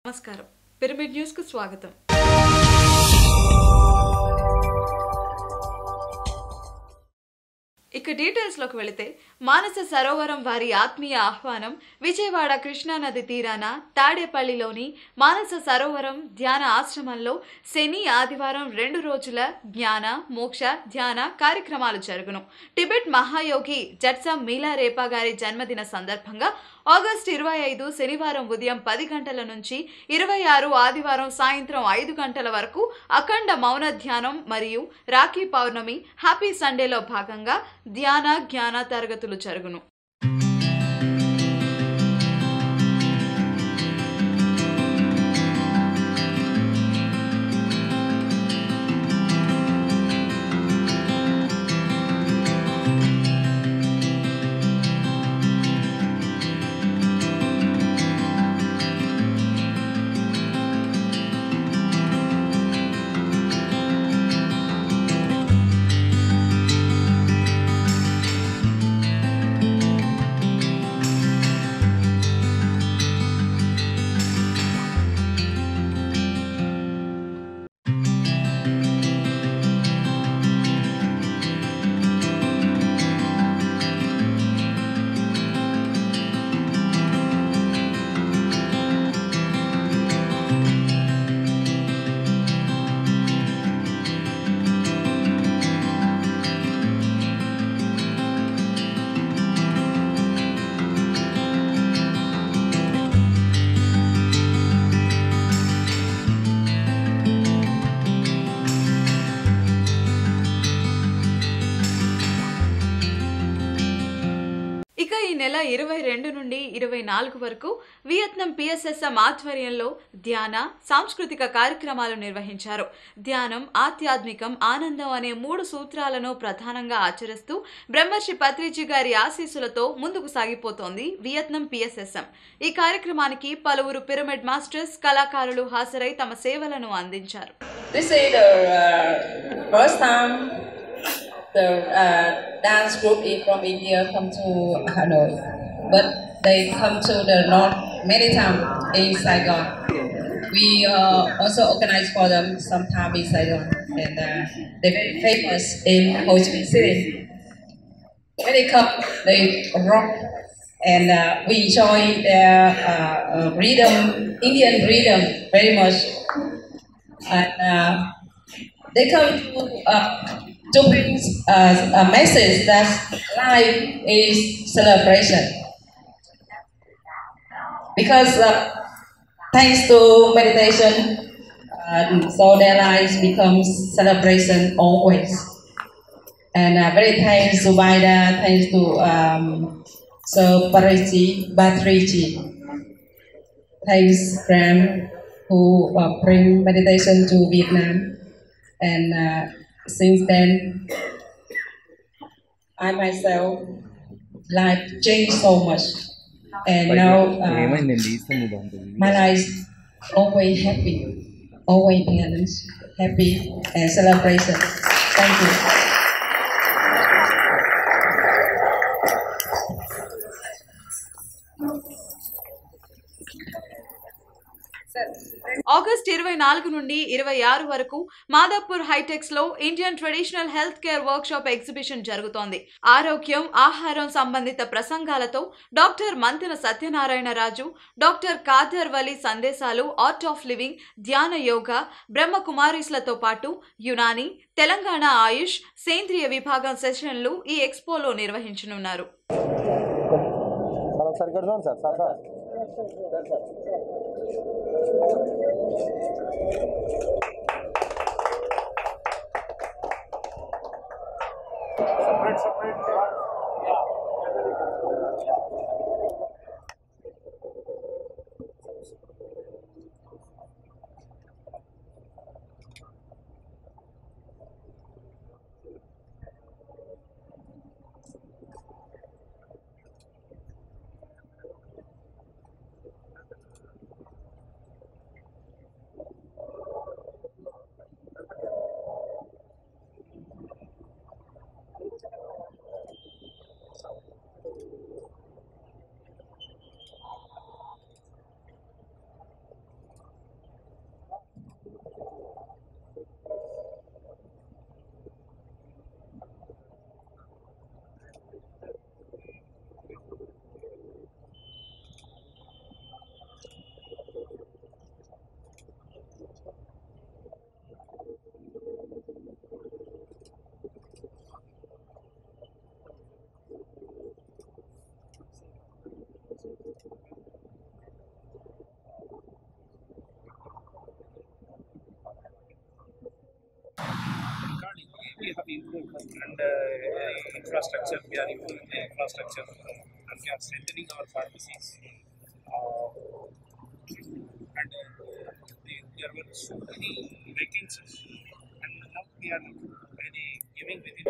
నమస్కారం pyramid news కు స్వాగతం ఇక డీటెయిల్స్ లోకి వెళితే మానస సరోవరం వారి ఆత్మీయ ఆహ్వానం విజయవాడ కృష్ణానది తీరాన తాడేపల్లిలోని మానస సరోవరం ధ్యాన ఆశ్రమంలో శని ఆదివారం రెండు రోజుల జ్ఞాన మోక్ష ధ్యాన కార్యక్రమాలు జరుగును టిబెట్ మహాయోగి జట్సా మీలా రేపా గారి జన్మదిన సందర్భంగా ఆగస్టు ఇరవై ఐదు శనివారం ఉదయం పది గంటల నుంచి ఇరవై ఆరు ఆదివారం సాయంత్రం ఐదు గంటల వరకు అఖండ మౌన ధ్యానం మరియు రాఖీ పౌర్ణమి హ్యాపీ సండేలో భాగంగా ధ్యాన జ్ఞాన తరగతులు జరుగును ఇక ఈ నెల ఇరవై రెండు నుండి ఇరవై నాలుగు వరకు వియత్నాం పిఎస్ఎస్ఎం ఆధ్వర్యంలో ధ్యాన సాంస్కృతిక కార్యక్రమాలు నిర్వహించారు ధ్యానం ఆధ్యాత్మికం ఆనందం అనే మూడు సూత్రాలను ప్రధానంగా ఆచరిస్తూ బ్రహ్మర్షి పత్రిజీ గారి ఆశీస్సులతో ముందుకు సాగిపోతోంది వియత్నాం పిఎస్ఎస్ఎం ఈ కార్యక్రమానికి పలువురు పిరమిడ్ మాస్టర్స్ కళాకారులు హాజరై తమ సేవలను అందించారు This is the uh, first time the uh, dance group is from India come to Hanoi, but they come to the north many times in Saigon. We uh, also organize for them sometime in Saigon, and uh, they're very famous in Ho Chi Minh City. When they come, they rock, and uh, we enjoy their uh, uh, rhythm, Indian rhythm, very much and uh, they come to, uh, to bring uh, a message that life is celebration. Because uh, thanks to meditation, uh, so their lives becomes celebration always. And uh, very thanks to Vaida, thanks to um, Sir Pariji Batriji. Thanks, Graham, who uh, bring meditation to Vietnam. And uh, since then, I myself life changed so much. And now uh, ఏమైందండి ఇస్తుంది దాంతో my life always happy, always balance, happy and celebration. Thank you. August ఇరవై నాలుగు నుండి ఇరవై ఆరు వరకు మాదాపూర్ హైటెక్స్ లో Indian traditional health care workshop exhibition జరుగుతోంది ఆరోగ్యం ఆహారం సంబంధిత ప్రసంగాలతో డాక్టర్ మంతెన సత్యనారాయణ రాజు డాక్టర్ కాదర్ వలి సందేశాలు ఆర్ట్ ఆఫ్ లివింగ్ ధ్యాన యోగా బ్రహ్మకుమారీస్లతో పాటు యునాని తెలంగాణ ఆయుష్ సేంద్రియ విభాగం సెషన్లు ఈ ఎక్స్పోలో నిర్వహించనున్నారు సార్ ఒకసారి ఇక్కడ చూడండి sir sir sir we have improved and uh, infrastructure, we are improving the infrastructure and we are strengthening our pharmacies. Uh, and uh, the, there were so many vacancies and now we are very giving within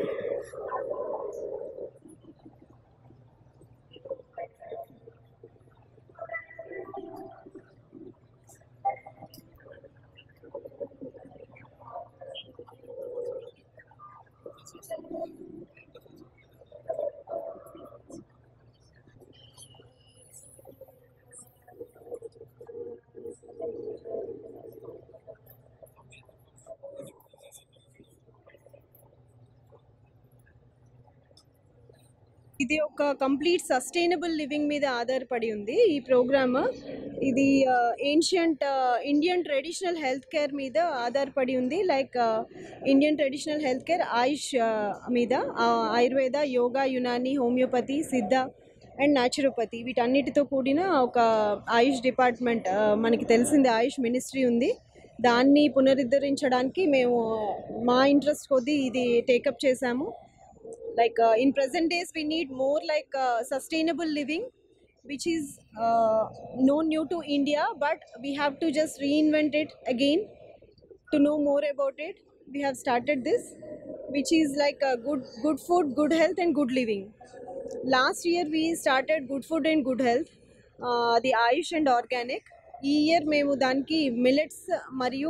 ఇది ఒక complete sustainable living మీద ఆధారపడి ఉంది ఈ program ఇది ancient Indian traditional health care మీద ఆధారపడి ఉంది like Indian traditional health care AYUSH ఆ, మీద ఆ, Ayurveda yoga Unani homeopathy Siddha and naturopathy వీటన్నిటితో కూడిన ఒక ఆయుష్ డిపార్ట్మెంట్ ఆ, మనకి తెలిసింది ఆయుష్ మినిస్ట్రీ ఉంది దాన్ని పునరుద్ధరించడానికి మేము మా ఇంట్రెస్ట్ కొద్దీ ఇది టేకప్ చేశాము like uh, in present days we need more like uh, sustainable living which is uh, no new to india but we have to just reinvent it again to know more about it we have started this which is like uh, good good food good health and good living last year we started good food and good health uh, the ayush and organic ఈ year మేము దానికి millets మరియు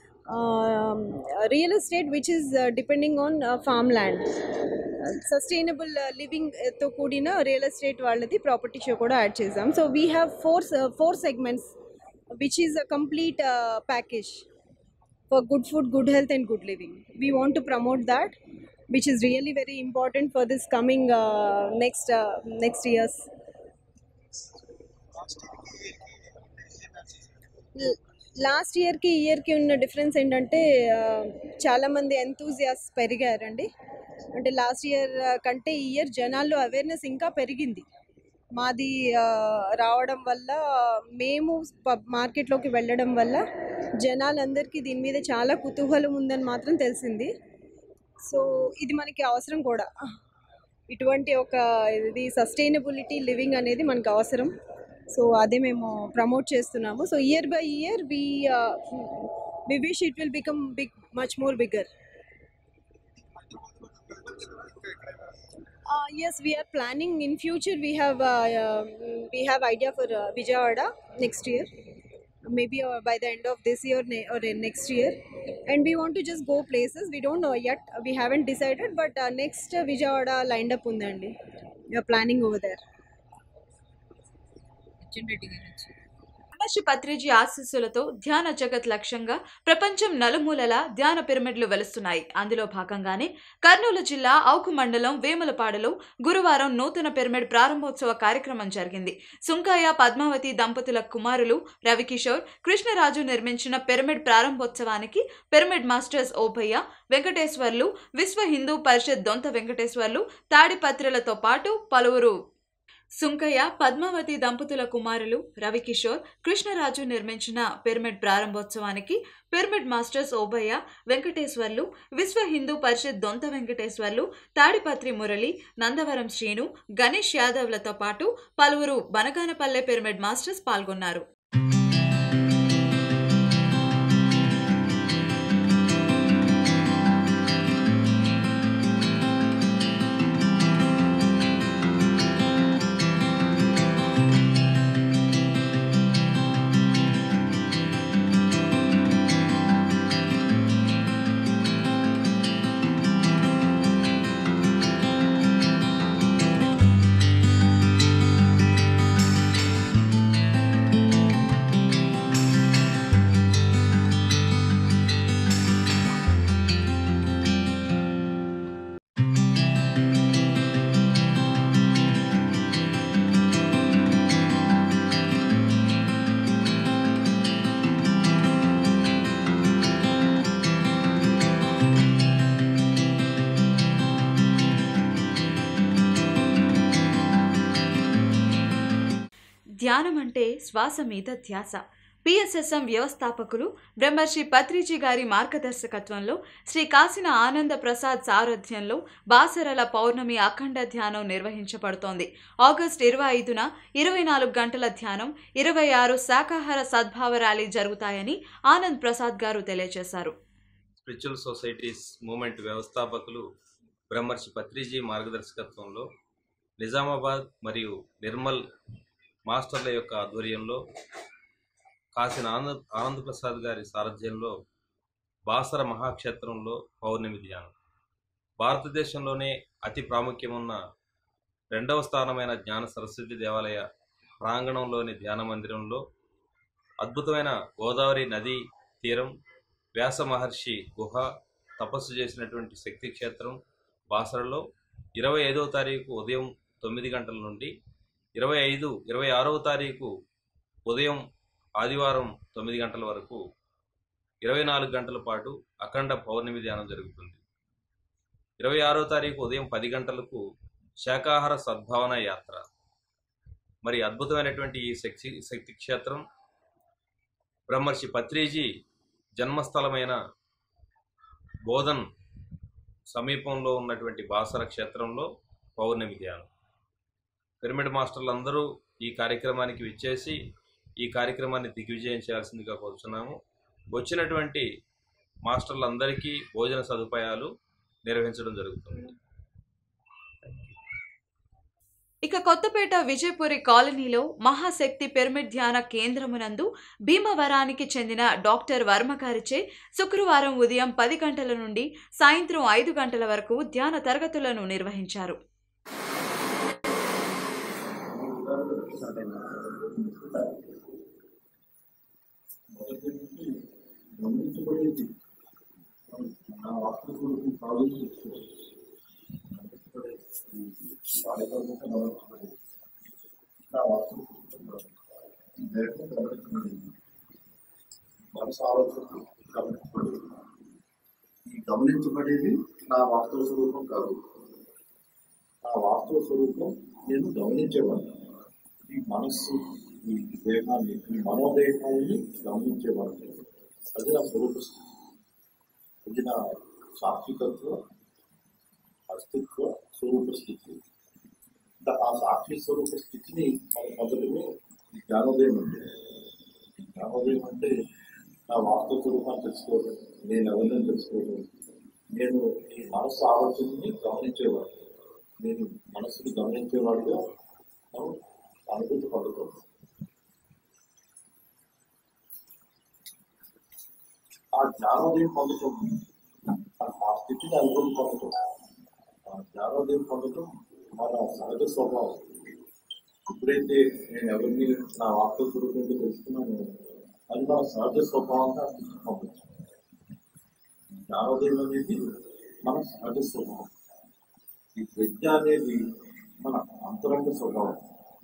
real estate which is depending on farm land sustainable లివింగ్తో కూడిన real estate వాళ్ళది property show కూడా add చేసాం so we have four four segments which is a complete package for good food good health and good living we want to promote that which is really very important for this coming uh, next uh, next years last ఇయర్కి ఈ ఇయర్కి ఉన్న difference ఏంటంటే ఆ, చాలామంది enthusiasts పెరిగారండి అంటే last year కంటే ఈ ఇయర్ జనాల్లో అవేర్నెస్ ఇంకా పెరిగింది మాది ఆ, రావడం వల్ల మేము పబ్ మార్కెట్లోకి వెళ్ళడం వల్ల జనాలందరికీ దీని మీద చాలా కుతూహలం ఉందని మాత్రం తెలిసింది సో ఇది మనకి అవసరం కూడా ఇటువంటి ఒక ఇది సస్టైనబిలిటీ లివింగ్ అనేది మనకు అవసరం సో అదే మేము ప్రమోట్ చేస్తున్నాము so year by year we we wish it will become big much more bigger yes we are planning in future we have uh, um, we have idea for uh, vijayawada next year maybe uh, by the end of this year ne- or uh, next year and we want to just go places we don't know yet we haven't decided but uh, next uh, vijayawada lined up ఉందండి we are planning over there Maharshi Patriji ఆశీస్సులతో ధ్యాన జగత్ లక్ష్యంగా ప్రపంచం నలుమూలల ధ్యాన పిరమిడ్లు వెలుస్తున్నాయి అందులో భాగంగానే కర్నూలు జిల్లా ఔకు మండలం వేములపాడులో గురువారం నూతన పిరమిడ్ ప్రారంభోత్సవ కార్యక్రమం జరిగింది సుంకాయ పద్మావతి దంపతుల కుమారులు రవికిషోర్ కృష్ణరాజు నిర్మించిన పిరమిడ్ ప్రారంభోత్సవానికి పిరమిడ్ మాస్టర్స్ ఓభయ్య వెంకటేశ్వర్లు విశ్వ హిందూ పరిషత్ దొంత వెంకటేశ్వర్లు తాడిపత్రులతో పాటు పలువురు సుంకయ్య పద్మావతి దంపతుల కుమారులు రవికిషోర్ కృష్ణరాజు నిర్మించిన పిరమిడ్ ప్రారంభోత్సవానికి పిరమిడ్ మాస్టర్స్ ఓబయ్య వెంకటేశ్వర్లు విశ్వ హిందూ పరిషత్ దొంత వెంకటేశ్వర్లు తాడిపత్రి మురళి నందవరం శ్రీను గణేష్ యాదవ్లతో పాటు పలువురు బనగానపల్లె పిరమిడ్ మాస్టర్స్ పాల్గొన్నారు ధ్యానం అంటే శ్వాస మీద ధ్యాస పిఎస్ఎస్ఎం వ్యవస్థాపకులు బ్రహ్మర్షి పత్రిజీ గారి మార్గదర్శకత్వంలో శ్రీ కాసిన ఆనంద ప్రసాద్ సారథ్యంలో బాసరల పౌర్ణమి అఖండ ధ్యానం నిర్వహించబడుతోంది ఆగస్టు ఇరవై ఐదున ఇరవై నాలుగు గంటల ధ్యానం ఇరవై ఆరు శాకాహార సద్భావ ర్యాలీ జరుగుతాయని ఆనంద్ ప్రసాద్ గారు తెలియజేశారు స్పిరిచువల్ సొసైటీస్ మూమెంట్ వ్యవస్థాపకులు బ్రహ్మర్షి పత్రిజీ మార్గదర్శకత్వంలో నిజామాబాద్ మరియు నిర్మల్ మాస్టర్ల యొక్క ఆధ్వర్యంలో కాసిన ఆనంద్ ఆనంద్ ప్రసాద్ గారి సారథ్యంలో బాసర మహాక్షేత్రంలో పౌర్ణమి ధ్యానం భారతదేశంలోనే అతి ప్రాముఖ్యమున్న రెండవ స్థానమైన జ్ఞాన సరస్వతి దేవాలయ ప్రాంగణంలోని ధ్యాన మందిరంలో అద్భుతమైన గోదావరి నదీ తీరం వ్యాస మహర్షి గుహ తపస్సు చేసినటువంటి శక్తి క్షేత్రం బాసరలో ఇరవై ఐదవ తారీఖు ఉదయం తొమ్మిది గంటల నుండి ఇరవై ఐదు ఇరవై ఆరవ తారీఖు ఉదయం ఆదివారం తొమ్మిది గంటల వరకు ఇరవై నాలుగు గంటల పాటు అఖండ పౌర్ణమి ధ్యానం జరుగుతుంది ఇరవై ఆరో తారీఖు ఉదయం పది గంటలకు శాకాహార సద్భావన యాత్ర మరి అద్భుతమైనటువంటి ఈ శక్తి శక్తి క్షేత్రం బ్రహ్మర్షి పత్రిజీ జన్మస్థలమైన బోధన్ సమీపంలో ఉన్నటువంటి బాసర క్షేత్రంలో పౌర్ణమి ధ్యానం పిరమిడ్ మాస్టర్లు అందరూ ఈ కార్యక్రమానికి విచ్చేసి ఈ కార్యక్రమాన్ని దిగ్విజయం చేయాల్సిందిగా కోరుచున్నాము వచ్చినటువంటి మాస్టర్లందరికీ భోజన సదుపాయాలు నిర్వహించడం జరుగుతుంది ఇక కొత్తపేట విజయపురి కాలనీలో మహాశక్తి పిరమిడ్ ధ్యాన కేంద్రమునందు భీమవరానికి చెందిన డాక్టర్ వర్మ గారిచే శుక్రవారం ఉదయం పది గంటల నుండి సాయంత్రం ఐదు గంటల వరకు ధ్యాన తరగతులను నిర్వహించారు గమనించబడేది నా వాస్తవం ఆలోచించు కార్యక్రమంగా గమనించబడేది నా వాస్తవం దేశం గమనించబడేది మనసు ఆలోచన గమనించబడేది ఈ గమనించబడేది నా వాస్తవ స్వరూపం కాదు నా వాస్తవ స్వరూపం నేను గమనించేవాడిని ఈ మనస్సు ఈ దేహాన్ని ఈ మనోదేహాన్ని గమనించేవాడిని అది నా స్వరూప స్థితి అది నా సాత్వికత్వ అస్తిత్వ స్వరూప స్థితి ఇంకా ఆ సాక్షి స్వరూప స్థితిని మన మొదటిలో ఈ జ్ఞానోదయం అంటే ఈ జ్ఞానోదయం అంటే నా వాస్తవ స్వరూపాన్ని తెలుసుకోవడం నేను ఎవరిని తెలుసుకోవడం నేను ఈ మనస్సు ఆలోచనని గమనించేవాడు నేను మనస్సుని గమనించేవాడిగా మనం అనుభూతి పొందుతాం ఆ జ్ఞానోదయం పొందటం ఆ స్థితిని అనుభూతి పొందటం ఆ జ్ఞానోదయం పొందటం మన సహజ స్వభావం ఎప్పుడైతే నేను ఎవరిని నా వాస్తవ స్వరూపంతో తెలుసుకున్నానో అది మన సహజ స్వభావంగా పొందచ్చు జ్ఞానోదయం అనేది మన సహజ స్వభావం ఈ ప్రజ్ఞ అనేది మన అంతరంగ స్వభావం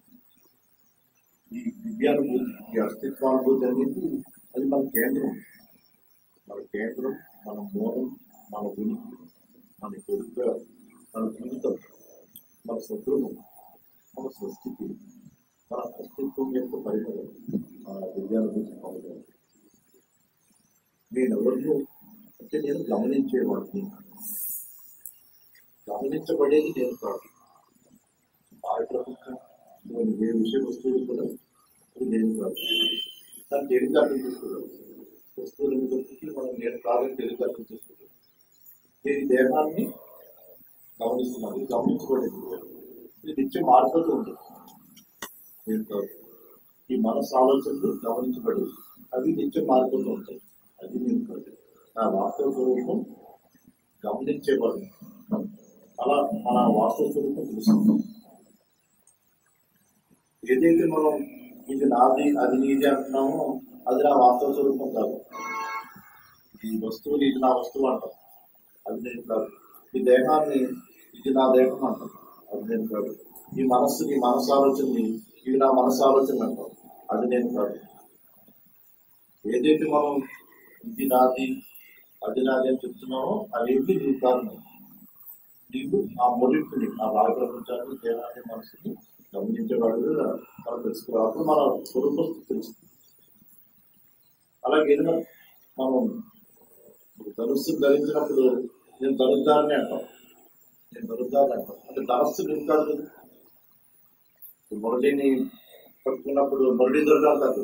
ఈ దివ్యానుభూతి ఈ అస్తిత్వానుభూతి అనేది అది మన కేంద్రం మన కేంద్రం మన మూలం మన ఉనికి మన కొడుక మన జీవితం మన శత్రువు మన సంస్కృతి మన అస్తిత్వం యొక్క పరిమళం మన దివ్యానుభూతి పొందడం నేను ఎవరినో అంటే నేను గమనించేవాడిని గమనించబడేది నేను కాదు బాహ్య ప్రపంచంలోని ఏ విషయ వస్తువులు కూడా అది నేను కాదు దాన్ని తేలిక అర్థం చేసుకోవాలి వస్తువుల మీద పెట్టి మనం నేను కాదని తేలిక అర్థం చేసుకోవాలి నేను ఈ దేహాన్ని గమనిస్తున్నాను ఇది గమనించబడేది ఇది నిత్యం మారిపోతూ ఉంటుంది నేను కాదు ఈ మనసు ఆలోచనలు గమనించబడేది అవి నిత్యం మారిపోతూ ఉంటాయి అది నేను కాదు నా వాస్తవ స్వరూపం గమనించేవాడు అలా మన వాస్తవ స్వరూపం తెలుసుకుంటాం ఏదైతే మనం ఇది నాది అది నీది అంటున్నామో అది నా వాస్తవ స్వరూపం కాదు ఈ వస్తువుని ఇది నా వస్తువు అంటాం అది నేను కాదు ఈ దేహాన్ని ఇది నా దేహం అంటాం అది నేను కాదు ఈ మనస్సుని మనసు ఆలోచనని ఇది నా మనసు ఆలోచన అంటాం అది నేను కాదు ఏదైతే మనం ఇది నాది అది నాది అని చెప్తున్నామో అవేమి నీవు కాదు నీవు ఆ మొదటిని ఆ బాహ్య ప్రపంచాన్ని దేహాన్ని మనసుని గమనించేవాడుగా మనం తెలుసుకోవాలి అప్పుడు మన స్వరూపం తెలుస్తుంది అలాగే ఏదైనా మనం ధనుస్సు ధరించినప్పుడు నేను ధరుద్దారని అంటాం నేను ధరుద్దారని అంటాం అంటే ధనస్సు నేను కాదు కదా మురళిని పట్టుకున్నప్పుడు మురళి దొరకడం కాదు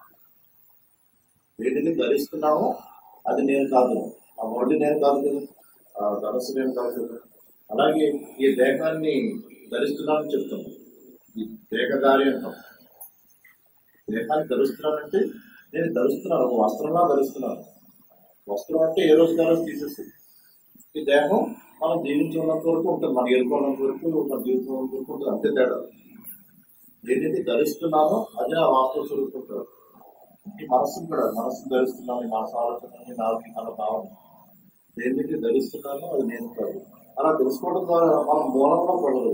వేటిని ధరిస్తున్నామో అది నేను కాదు ఆ మురళి నేను కాదు కదా ఆ ధనస్సు నేను కాదు కదా అలాగే ఈ దేహాన్ని ధరిస్తున్నానని చెప్తాను ఈ దేహదారి అంటాం దేహాన్ని ధరిస్తున్నానంటే నేను ధరిస్తున్నాను ఒక వస్త్రంలా ధరిస్తున్నాను వస్త్రం అంటే ఏ రోజు కాలం తీసేస్తుంది ఈ దేహం మనం జీవించున్నంత వరకు ఉంటుంది మనం ఎదుర్కొన్నంత వరకు మన జీవితం ఉన్నంత వరకు ఉంటుంది అంతే తేడా ఏదైతే ధరిస్తున్నానో అదే ఆ వాస్తవ స్వరూపం కాదు ఈ మనస్సును కూడా మనస్సును ధరిస్తున్నాను ఈ మనసు ఆలోచనని నాకు మన భావన దేనికైతే ధరిస్తున్నానో అది నేను కాదు అలా తెలుసుకోవడం ద్వారా మనం మూలంలో పడదు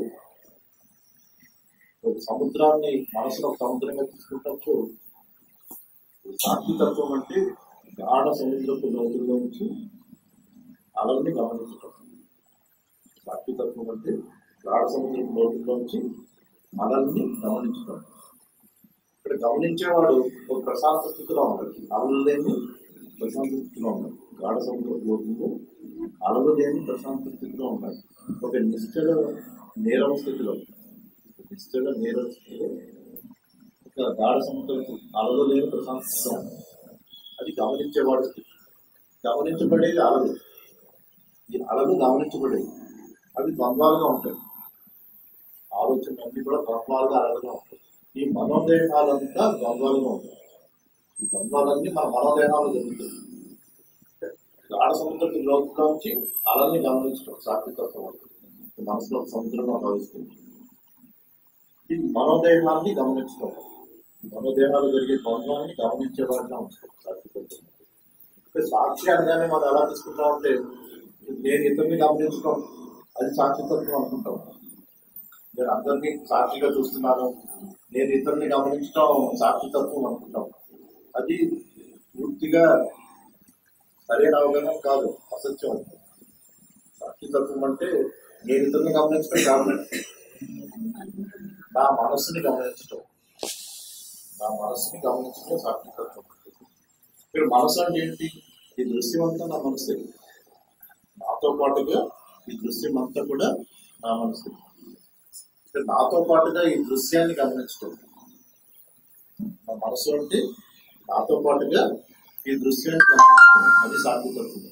ఒక సముద్రాన్ని మనసులో ఒక సముద్రంగా తీసుకుంటప్పుడు సాక్షితత్వం అంటే గాఢ సముద్రపు లోతుల్లో నుంచి అలల్ని గమనించటం సాక్షితత్వం అంటే గాఢ సముద్రపు లోతుల్లో నుంచి అలల్ని గమనించటం ఇక్కడ గమనించేవాడు ఒక ప్రశాంత స్థితిలో ఉన్నాడు అలలు లేని ప్రశాంత స్థితిలో ఉన్నాడు గాఢ సముద్రపు లోతుల్లో అలలు లేని ప్రశాంత స్థితిలో ఉన్నాడు ఒక నిశ్చల నీరవ స్థితిలో నిశ్చల నీరవ స్థితిలో ఒక గాఢ సముద్రపు అలలు లేని ప్రశాంత స్థితిలో ఉన్నాడు అది గమనించేవాడు స్థితి గమనించబడేది అలలు ఈ అలలు గమనించబడేవి అవి ద్వంద్వాలుగా ఉంటాయి ఆలోచన అన్ని కూడా ద్వంద్వాలుగా అలలుగా ఉంటాయి ఈ మనోదేహాలంతా ద్వంద్వాలుగా ఉంటాయి ఈ ద్వంద్వాలన్నీ మన మనోదేహాలు జరుగుతాయి గాఢ సముద్రపు లోతులో నుంచి అలల్ని గమనించడం సాక్షితత్వం అంటే మనసులో ఒక సముద్రంగా భావిస్తుంది ఈ మనోదేహాన్ని గమనించడం ఈ మనోదేహాలు జరిగే ద్వంద్వాన్ని గమనించే వారిగా ఉంచుతాం సాక్షితత్వం అంటే సాక్షి అనగానే మనం ఎలా తీసుకుంటామంటే నేను ఇతరుని గమనించడం అది సాక్షితత్వం అనుకుంటాం నేను అందరినీ సాక్షిగా చూస్తున్నాను నేను ఇతరుని గమనించడం సాక్షితత్వం అనుకుంటాం అది పూర్తిగా సరైన అవగాహన కాదు అసత్యం సాక్షితత్వం అంటే నేను ఇతరుని గమనించడం కాదు నా మనస్సుని గమనించడం నా మనస్సుని గమనించడం సాక్షితత్వం ఇక్కడ మనసు అంటే ఏంటి ఈ దృశ్యం అంతా నా మనసే నాతో పాటుగా ఈ దృశ్యం అంతా కూడా నా మనసు ఇక్కడ నాతో పాటుగా ఈ దృశ్యాన్ని గమనించడం నా మనసు అంటే నాతో పాటుగా ఈ దృశ్యాన్ని గమనించడం అది సాధ్యతత్వం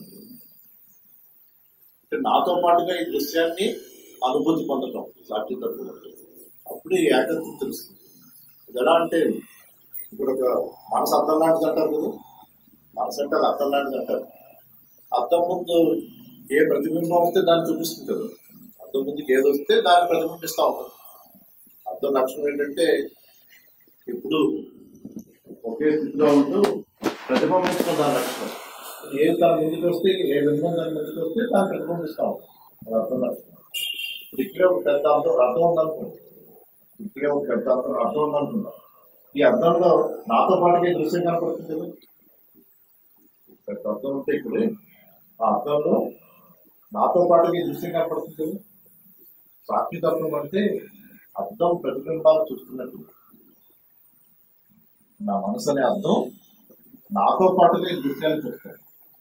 ఇక్కడ నాతో పాటుగా ఈ దృశ్యాన్ని అనుభూతి పొందడం సాధ్యతత్వం అంటే అప్పుడు ఈ ఏకత్వం తెలుస్తుంది ఇది ఎలా అంటే ఇప్పుడు ఒక మనసు అర్థం లాంటిది అంటారు కదా మనసు అంటే అది అర్థం లాంటిది అంటారు అర్థం ముందు ఏ ప్రతిబింబం వస్తే దాన్ని చూపిస్తుంది కదా అర్థం ముందుకు ఏది వస్తే దాన్ని ప్రతిబింబిస్తూ ఉంటుంది అర్థం లక్షణం ఏంటంటే ఇప్పుడు ఒకే స్థితిలో ఉంటూ ప్రతిబింబించడం దాని లక్షణం ఏ దాని ముందుకు వస్తే ఏ బింబం దాని ముందుకు వస్తే దాన్ని ప్రతిబింబిస్తూ ఉంటుంది అది అర్థం లక్షణం ఇప్పుడు ఇక్కడే ఒక పెద్ద అర్థం అర్థం ఉందనుకోండి ఇక్కడే ఒక పెద్ద అర్థం అర్థం ఉందనుకుందాం ఈ అర్థంలో నాతో పాటుగా ఈ దృశ్యం కనపడుతుంది కదా పెద్ద అర్థం ఉంటే ఇక్కడే ఆ అర్థంలో నాతో పాటుగా ఈ దృశ్యం కనపడుతుంది కదా సాక్షితత్వం అంటే అర్థం ప్రతిబింబాలు చూస్తున్నట్టు నా మనసు అనే అర్థం నాతో పాటుగా ఈ దృశ్యాలు చూస్తాను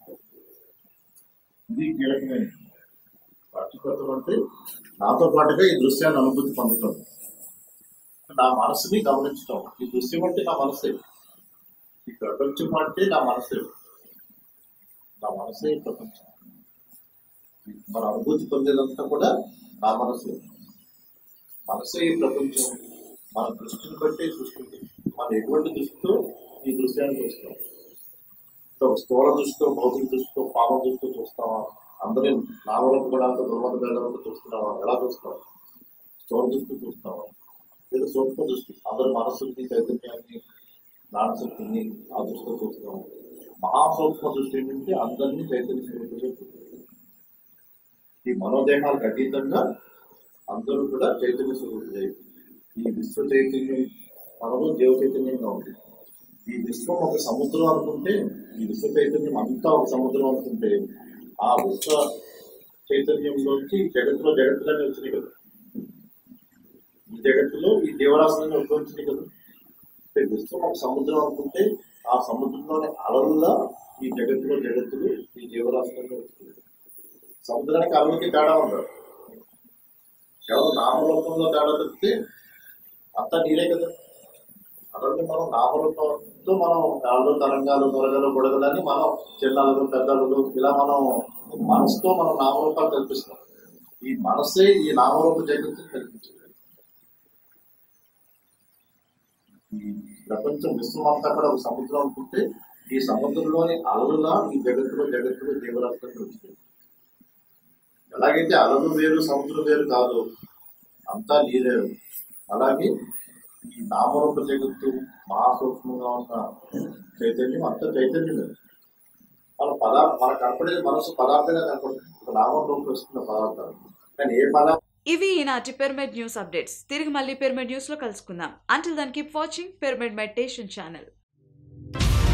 ఇది కీలకమైన సాక్షితత్వం అంటే నాతో పాటుగా ఈ దృశ్యాన్ని అనుభూతి పొందటం నా మనసుని గమనించడం ఈ దృశ్యం అంటే నా మనసే ఈ ప్రపంచం అంటే నా మనసే నా మనసే ఈ ప్రపంచం మన అనుభూతి పొందేదంతా కూడా నా మనసే మనసే ఈ ప్రపంచం మన దృష్టిని బట్టే సృష్టింది మనం ఎటువంటి దృష్టితో ఈ దృశ్యాన్ని చూస్తాం ఒక స్థూల దృష్టితో భౌతిక దృష్టితో పాప దృష్టితో చూస్తావా అందరి నామలకు కూడా అంత దుర్మత భేదాలతో చూస్తున్నావా ఎలా చూస్తావా స్థూల దృష్టి చూస్తావా లేదా సూక్ష్మ దృష్టి అందరి మనస్సుని చైతన్యాన్ని జ్ఞానశక్తిని ఆ దృష్టితో చూస్తున్నాము మహాసూక్ష్మ దృష్టి ఏంటంటే అందరినీ చైతన్య స్వరూపులుగా చూస్తాం ఈ మనోదేహాలకు అతీతంగా అందరూ కూడా చైతన్య స్వరూపులే ఈ విశ్వ చైతన్యం మనలో దేవ చైతన్యంగా ఉంది ఈ విశ్వం ఒక సముద్రం అనుకుంటే ఈ విశ్వ చైతన్యం అంతా ఒక సముద్రం అనుకుంటే ఆ విశ్వ చైతన్యంలోంచి జగత్తులో జగత్తులన్నీ వచ్చినాయి కదా ఈ జగత్తులో ఈ దేవరాశులన్నీ ఉద్భవించినాయి కదా అంటే విశ్వం ఒక సముద్రం అనుకుంటే ఆ సముద్రంలోని అలల్లో ఈ జగత్తులో జగత్తులు ఈ జీవరాశులను వస్తుంది సముద్రానికి అలలకి తేడా ఉండదు కేవలం నామరూపంలో తేడా తప్పితే అంతా నీరే కదా అలాగే మనం నామరూపంతో మనం గాళ్ళు తరంగాలు తొలగలు బుడగలని మనం చిన్నలు పెద్దలు ఇలా మనం మనసుతో మనం నామరూపాలు కల్పిస్తాం ఈ మనసే ఈ నామరూప జగత్తు కల్పించింది ఈ ప్రపంచం విశ్వం అంతా కూడా ఒక సముద్రం అనుకుంటే ఈ సముద్రంలోని అలలులా ఈ జగత్తులో జగత్తులో జీవరాశులను వచ్చింది ఎలాగైతే అలలు వేరు సముద్రం వేరు కాదు అంతా నీరే అలాగే ఈ నామరూప జగత్తు మహాసూక్ష్మంగా ఉన్న చైతన్యం అంత చైతన్యమే మన పదార్థ మన కనపడేది మనసు పదార్థంగా కనపడుతుంది ఒక నామరూపం వస్తున్న పదార్థాలు కానీ ఏ పదార్థం ఇవి ఈనాటి పిరమిడ్ న్యూస్ అప్డేట్స్ తిరిగి మళ్ళీ పిరమిడ్ న్యూస్లో కలుసుకుందాం until then keep watching pyramid meditation channel